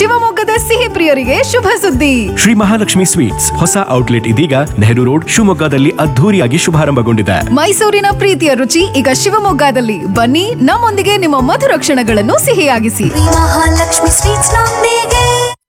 ಶಿವಮೊಗ್ಗದ ಸಿಹಿ ಪ್ರಿಯರಿಗೆ ಶುಭ ಸುದ್ದಿ ಶ್ರೀ ಮಹಾಲಕ್ಷ್ಮಿ ಸ್ವೀಟ್ಸ್ ಹೊಸ ಔಟ್ಲೆಟ್ ಇದೀಗ ನೆಹರು ರೋಡ್ ಶಿವಮೊಗ್ಗದಲ್ಲಿ ಅದ್ಧೂರಿಯಾಗಿ ಶುಭಾರಂಭಗೊಂಡಿದೆ ಮೈಸೂರಿನ ಪ್ರೀತಿಯ ರುಚಿ ಈಗ ಶಿವಮೊಗ್ಗದಲ್ಲಿ ಬನ್ನಿ ನಮ್ಮೊಂದಿಗೆ ನಿಮ್ಮ ಮಧುರ ಕ್ಷಣಗಳನ್ನು ಸಿಹಿಯಾಗಿಸಿ ಮಹಾಲಕ್ಷ್ಮಿ ಸ್ವೀಟ್ಸ್ ನೊಂದಿಗೆ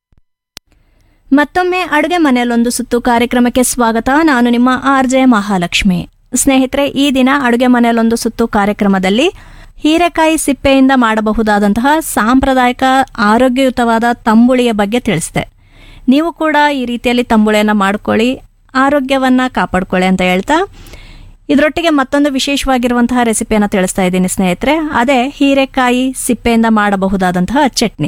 ಮತ್ತೊಮ್ಮೆ ಅಡುಗೆ ಮನೆಯಲ್ಲೊಂದು ಸುತ್ತು ಕಾರ್ಯಕ್ರಮಕ್ಕೆ ಸ್ವಾಗತ ನಾನು ನಿಮ್ಮ ಆರ್ ಜೆ ಮಹಾಲಕ್ಷ್ಮಿ ಸ್ನೇಹಿತರೆ ಈ ದಿನ ಅಡುಗೆ ಮನೆಯಲ್ಲೊಂದು ಸುತ್ತು ಕಾರ್ಯಕ್ರಮದಲ್ಲಿ ಹೀರೆಕಾಯಿ ಸಿಪ್ಪೆಯಿಂದ ಮಾಡಬಹುದಾದಂತಹ ಸಾಂಪ್ರದಾಯಿಕ ಆರೋಗ್ಯಯುತವಾದ ತಂಬುಳಿಯ ಬಗ್ಗೆ ತಿಳಿಸಿದೆ ನೀವು ಕೂಡ ಈ ರೀತಿಯಲ್ಲಿ ತಂಬುಳಿಯನ್ನು ಮಾಡ್ಕೊಳ್ಳಿ ಆರೋಗ್ಯವನ್ನು ಕಾಪಾಡ್ಕೊಳ್ಳಿ ಅಂತ ಹೇಳ್ತಾ ಇದರೊಟ್ಟಿಗೆ ಮತ್ತೊಂದು ವಿಶೇಷವಾಗಿರುವಂತಹ ರೆಸಿಪಿಯನ್ನು ತಿಳಿಸ್ತಾ ಇದ್ದೀನಿ ಸ್ನೇಹಿತರೆ ಅದೇ ಹೀರೆಕಾಯಿ ಸಿಪ್ಪೆಯಿಂದ ಮಾಡಬಹುದಾದಂತಹ ಚಟ್ನಿ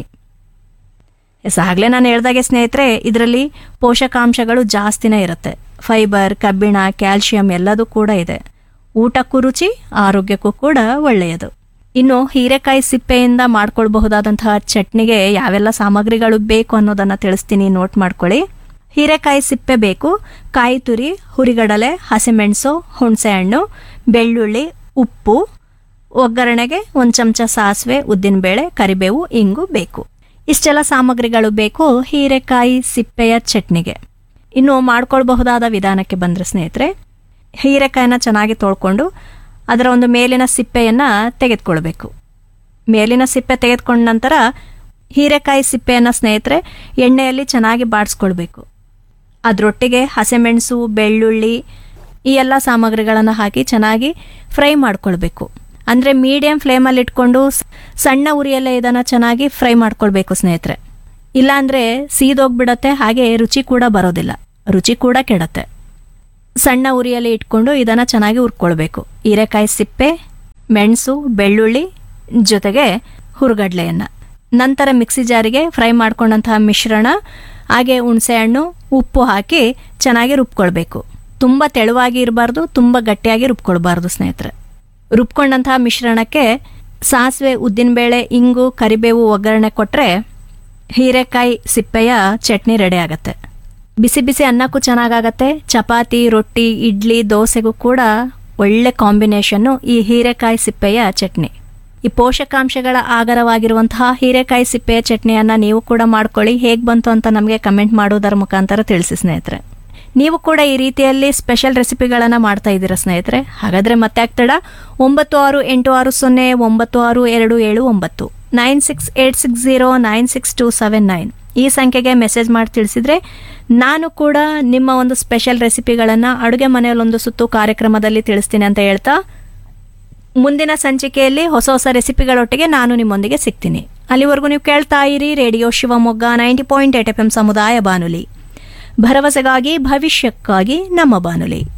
ಎಸ್ ಆಗಲೇ ನಾನು ಹೇಳ್ದಾಗೆ ಸ್ನೇಹಿತರೆ ಇದರಲ್ಲಿ ಪೋಷಕಾಂಶಗಳು ಜಾಸ್ತಿನೇ ಇರುತ್ತೆ ಫೈಬರ್ ಕಬ್ಬಿಣ ಕ್ಯಾಲ್ಶಿಯಂ ಎಲ್ಲದೂ ಕೂಡ ಇದೆ ಊಟಕ್ಕೂ ರುಚಿ ಆರೋಗ್ಯಕ್ಕೂ ಕೂಡ ಒಳ್ಳೆಯದು ಇನ್ನು ಹೀರೆಕಾಯಿ ಸಿಪ್ಪೆಯಿಂದ ಮಾಡ್ಕೊಳ್ಬಹುದಾದಂತಹ ಚಟ್ನಿಗೆ ಯಾವೆಲ್ಲ ಸಾಮಗ್ರಿಗಳು ಬೇಕು ಅನ್ನೋದನ್ನು ತಿಳಿಸ್ತೀನಿ ನೋಟ್ ಮಾಡ್ಕೊಳ್ಳಿ ಹೀರೆಕಾಯಿ ಸಿಪ್ಪೆ ಬೇಕು ಕಾಯಿ ತುರಿ ಹುರಿಗಡಲೆ ಹಸಿಮೆಣಸು ಹುಣಸೆಹಣ್ಣು ಬೆಳ್ಳುಳ್ಳಿ ಉಪ್ಪು ಒಗ್ಗರಣೆಗೆ ಒಂದು ಚಮಚ ಸಾಸಿವೆ ಉದ್ದಿನಬೇಳೆ ಕರಿಬೇವು ಇಂಗು ಬೇಕು ಇಷ್ಟೆಲ್ಲ ಸಾಮಗ್ರಿಗಳು ಬೇಕು ಹೀರೆಕಾಯಿ ಸಿಪ್ಪೆಯ ಚಟ್ನಿಗೆ ಇನ್ನು ಮಾಡ್ಕೊಳ್ಬಹುದಾದ ವಿಧಾನಕ್ಕೆ ಬಂದರೆ ಸ್ನೇಹಿತರೆ ಹೀರೆಕಾಯಿನ ಚೆನ್ನಾಗಿ ತೊಳ್ಕೊಂಡು ಅದರ ಒಂದು ಮೇಲಿನ ಸಿಪ್ಪೆಯನ್ನು ತೆಗೆದುಕೊಳ್ಬೇಕು ಮೇಲಿನ ಸಿಪ್ಪೆ ತೆಗೆದುಕೊಂಡ ನಂತರ ಹೀರೆಕಾಯಿ ಸಿಪ್ಪೆಯನ್ನು ಸ್ನೇಹಿತರೆ ಎಣ್ಣೆಯಲ್ಲಿ ಚೆನ್ನಾಗಿ ಬಾಡಿಸ್ಕೊಳ್ಬೇಕು ಅದರೊಟ್ಟಿಗೆ ಹಸಿಮೆಣಸು ಬೆಳ್ಳುಳ್ಳಿ ಈ ಎಲ್ಲ ಸಾಮಗ್ರಿಗಳನ್ನು ಹಾಕಿ ಚೆನ್ನಾಗಿ ಫ್ರೈ ಮಾಡ್ಕೊಳ್ಬೇಕು ಅಂದರೆ ಮೀಡಿಯಂ ಫ್ಲೇಮಲ್ಲಿ ಇಟ್ಕೊಂಡು ಸ್- ಸಣ್ಣ ಉರಿಯಲ್ಲೇ ಇದನ್ನು ಚೆನ್ನಾಗಿ ಫ್ರೈ ಮಾಡ್ಕೊಳ್ಬೇಕು ಸ್ನೇಹಿತರೆ ಇಲ್ಲಾಂದರೆ ಸೀದೋಗ್ಬಿಡತ್ತೆ ಹಾಗೆ ರುಚಿ ಕೂಡ ಬರೋದಿಲ್ಲ ರುಚಿ ಕೂಡ ಕೆಡತ್ತೆ ಸಣ್ಣ ಉರಿಯಲ್ಲಿ ಇಟ್ಕೊಂಡು ಇದನ್ನು ಚೆನ್ನಾಗಿ ಹುರ್ಕೊಳ್ಬೇಕು ಹೀರೆಕಾಯಿ ಸಿಪ್ಪೆ ಮೆಣಸು ಬೆಳ್ಳುಳ್ಳಿ ಜೊತೆಗೆ ಹುರುಗಡ್ಲೆಯನ್ನು ನಂತರ ಮಿಕ್ಸಿ ಜಾರಿಗೆ ಫ್ರೈ ಮಾಡ್ಕೊಂಡಂತಹ ಮಿಶ್ರಣ ಹಾಗೆ ಹುಣಸೆಹಣ್ಣು ಉಪ್ಪು ಹಾಕಿ ಚೆನ್ನಾಗಿ ರುಬ್ಕೊಳ್ಬೇಕು ತುಂಬ ತೆಳುವಾಗಿ ಇರಬಾರ್ದು ತುಂಬ ಗಟ್ಟಿಯಾಗಿ ರುಬ್ಕೊಳ್ಬಾರ್ದು ಸ್ನೇಹಿತರೆ ರುಬ್ಕೊಂಡಂತಹ ಮಿಶ್ರಣಕ್ಕೆ ಸಾಸಿವೆ ಉದ್ದಿನಬೇಳೆ ಇಂಗು ಕರಿಬೇವು ಒಗ್ಗರಣೆ ಕೊಟ್ಟರೆ ಹೀರೆಕಾಯಿ ಸಿಪ್ಪೆಯ ಚಟ್ನಿ ರೆಡಿ ಆಗತ್ತೆ ಬಿಸಿ ಬಿಸಿ ಅನ್ನಕ್ಕೂ ಚೆನ್ನಾಗಾಗತ್ತೆ ಚಪಾತಿ ರೊಟ್ಟಿ ಇಡ್ಲಿ ದೋಸೆಗೂ ಕೂಡ ಒಳ್ಳೆ ಕಾಂಬಿನೇಷನ್ನು ಈ ಹೀರೆಕಾಯಿ ಸಿಪ್ಪೆಯ ಚಟ್ನಿ ಈ ಪೋಷಕಾಂಶಗಳ ಆಗರವಾಗಿರುವಂತಹ ಹೀರೆಕಾಯಿ ಸಿಪ್ಪೆಯ ಚಟ್ನಿಯನ್ನು ನೀವು ಕೂಡ ಮಾಡ್ಕೊಳ್ಳಿ ಹೇಗೆ ಬಂತು ಅಂತ ನಮಗೆ ಕಮೆಂಟ್ ಮಾಡೋದರ ಮುಖಾಂತರ ತಿಳಿಸಿ ಸ್ನೇಹಿತರೆ ನೀವು ಕೂಡ ಈ ರೀತಿಯಲ್ಲಿ ಸ್ಪೆಷಲ್ ರೆಸಿಪಿಗಳನ್ನು ಮಾಡ್ತಾ ಇದ್ದೀರಾ ಸ್ನೇಹಿತರೆ ಹಾಗಾದರೆ ಮತ್ತೆ ಆಗ್ತಡ ಒಂಬತ್ತು ಆರು ಎಂಟು ಆರು ಸೊನ್ನೆ ಒಂಬತ್ತು ಆರು ಎರಡು ಏಳು ಒಂಬತ್ತು nine six eight six zero nine six two seven nine ಈ ಸಂಖ್ಯೆಗೆ ಮೆಸೇಜ್ ಮಾಡಿ ತಿಳಿಸಿದ್ರೆ ನಾನು ಕೂಡ ನಿಮ್ಮ ಒಂದು ಸ್ಪೆಷಲ್ ರೆಸಿಪಿಗಳನ್ನು ಅಡುಗೆ ಮನೆಯಲ್ಲೊಂದು ಸುತ್ತು ಕಾರ್ಯಕ್ರಮದಲ್ಲಿ ತಿಳಿಸ್ತೀನಿ ಅಂತ ಹೇಳ್ತಾ ಮುಂದಿನ ಸಂಚಿಕೆಯಲ್ಲಿ ಹೊಸ ಹೊಸ ರೆಸಿಪಿಗಳೊಟ್ಟಿಗೆ ನಾನು ನಿಮ್ಮೊಂದಿಗೆ ಸಿಗ್ತೀನಿ ಅಲ್ಲಿವರೆಗೂ ನೀವು ಕೇಳ್ತಾ ಇರಿ radio Shivamogga ninety point eight F M ಸಮುದಾಯ ಬಾನುಲಿ ಭರವಸೆಗಾಗಿ ಭವಿಷ್ಯಕ್ಕಾಗಿ ನಮ್ಮ ಬಾನುಲಿ